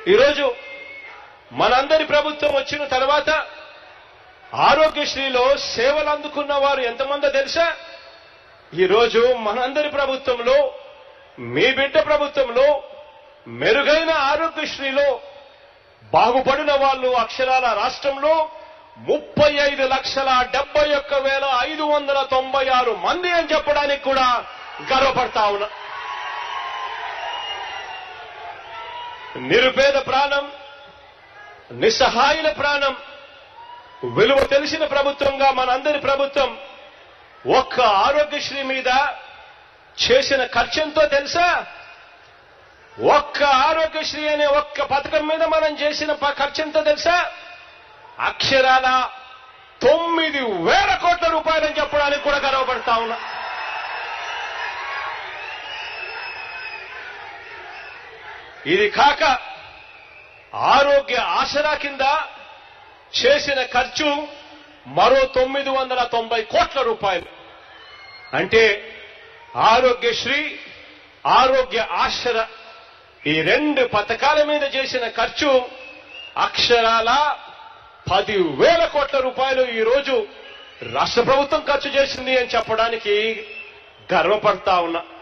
ఈరోజు మనందరి ప్రభుత్వం వచ్చిన తర్వాత ఆరోగ్యశ్రీలో సేవలు అందుకున్న వారు ఎంతమందో తెలుసా ఈరోజు మనందరి ప్రభుత్వంలో మీ బిడ్డ ప్రభుత్వంలో మెరుగైన ఆరోగ్యశ్రీలో బాగుపడిన వాళ్ళు అక్షరాల రాష్ట్రంలో ముప్పై ఐదు లక్షల డెబ్బై ఒక్క వేల ఐదు వందల తొంభై ఆరు మంది అని చెప్పడానికి కూడా గర్వపడతా ఉన్నా నిరుపేద ప్రాణం నిస్సహాయుల ప్రాణం విలువ తెలిసిన ప్రభుత్వంగా మనందరి ప్రభుత్వం ఒక్క ఆరోగ్యశ్రీ మీద చేసిన ఖర్చెంతో తెలుసా ఒక్క ఆరోగ్యశ్రీ అనే ఒక్క పథకం మీద మనం చేసిన ప- ఖర్చెంతో తెలుసా అక్షరాల తొమ్మిది వేల కోట్ల రూపాయలని చెప్పడానికి కూడా గర్వపడతా ఉన్నా ఇది కాక ఆరోగ్య ఆసరా కింద చేసిన ఖర్చు మరో తొమ్మిది వందల తొంభై కోట్ల రూపాయలు అంటే ఆరోగ్యశ్రీ ఆరోగ్య ఆసర ఈ రెండు పథకాల మీద చేసిన ఖర్చు అక్షరాల పది వేల కోట్ల రూపాయలు ఈ రోజు రాష్ట్ర ప్రభుత్వం ఖర్చు చేసింది అని చెప్పడానికి గర్వపడతా ఉన్నా